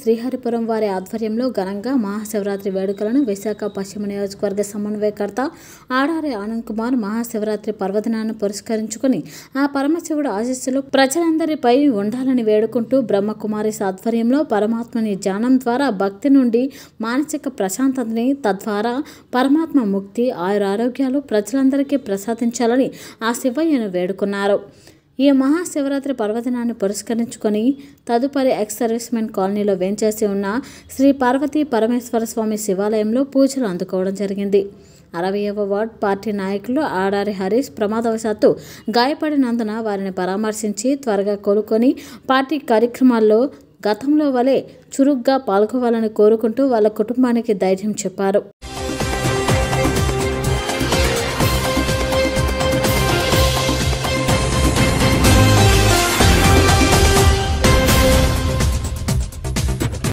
శ్రీహరిపురం వారి ఆధ్వర్యంలో ఘనంగా మహాశివరాత్రి వేడుకలను విశాఖ పశ్చిమ నియోజకవర్గ సమన్వయకర్త ఆడారి ఆనంద్ కుమార్ మహాశివరాత్రి పర్వదినాన్ని పురస్కరించుకుని ఆ పరమశివుడు ఆశీస్సులు ప్రజలందరిపై ఉండాలని వేడుకుంటూ బ్రహ్మకుమారి ఆధ్వర్యంలో పరమాత్మని ధ్యానం ద్వారా భక్తి నుండి మానసిక ప్రశాంతతని తద్వారా పరమాత్మ ముక్తి ఆయురారోగ్యాలు ప్రజలందరికీ ప్రసాదించాలని ఆ శివయ్యను వేడుకున్నారు ఈ మహాశివరాత్రి పర్వదినాన్ని పురస్కరించుకొని తదుపరి ఎక్స్ సర్వీస్మెన్ కాలనీలో వేంచేసి ఉన్న శ్రీ పార్వతీ పరమేశ్వర స్వామి శివాలయంలో పూజలు అందుకోవడం జరిగింది అరవయవ వార్డ్ పార్టీ నాయకులు ఆడారి హరీష్ ప్రమాదవశాత్తు గాయపడినందున వారిని పరామర్శించి త్వరగా కోలుకొని పార్టీ కార్యక్రమాల్లో గతంలో వలె చురుగ్గా పాల్గొవాలని కోరుకుంటూ వాళ్ళ కుటుంబానికి ధైర్యం చెప్పారు